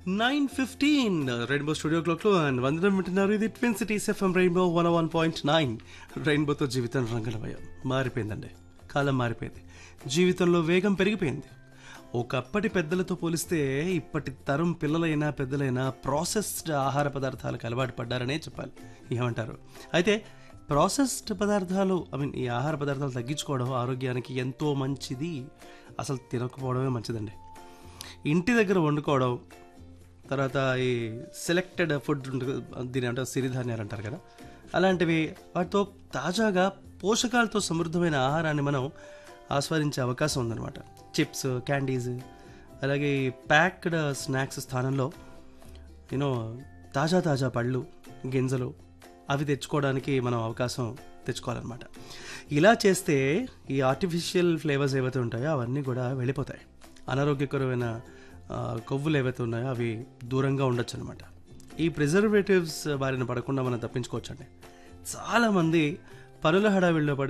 nine fifteen rainbow studio క్లాక్లో and వందనం వింటున్నారు ఇది twin cities FM rainbow one one point nine రెయిన్బోతో జీవితం రంగులమయం మారిపోయిందండి కాలం మారిపోయింది జీవితంలో వేగం పెరిగిపోయింది ఒకప్పటి పెద్దలతో పోలిస్తే ఇప్పటి తరం పిల్లలైనా పెద్దలైనా ప్రాసెస్డ్ ఆహార పదార్థాలకు అలవాటు పడ్డారనే చెప్పాలి ఏమంటారు అయితే ప్రాసెస్డ్ పదార్థాలు ఐ మీన్ ఈ ఆహార పదార్థాలు తగ్గించుకోవడం ఆరోగ్యానికి ఎంతో మంచిది అసలు తినకపోవడమే మంచిదండి ఇంటి దగ్గర వండుకోవడం తర్వాత ఈ సెలెక్టెడ్ ఫుడ్ ఉంటుంది దీని అంటే సిరిధాన్యాలు అంటారు కదా అలాంటివి వాటితో తాజాగా పోషకాలతో సమృద్ధమైన ఆహారాన్ని మనం ఆస్వాదించే అవకాశం ఉందన్నమాట చిప్స్ క్యాండీస్ అలాగే ప్యాక్డ్ స్నాక్స్ స్థానంలో యూనో తాజా తాజా పళ్ళు గింజలు అవి తెచ్చుకోవడానికి మనం అవకాశం తెచ్చుకోవాలన్నమాట ఇలా చేస్తే ఈ ఆర్టిఫిషియల్ ఫ్లేవర్స్ ఏవైతే ఉంటాయో అవన్నీ కూడా వెళ్ళిపోతాయి అనారోగ్యకరమైన ఆ, కొవ్వులు ఏవైతే ఉన్నాయో అవి దూరంగా ఉండొచ్చు అనమాట ఈ ప్రిజర్వేటివ్స్ బారిన పడకుండా మనం తప్పించుకోవచ్చండి చాలామంది పనుల హడావిడిలో పడి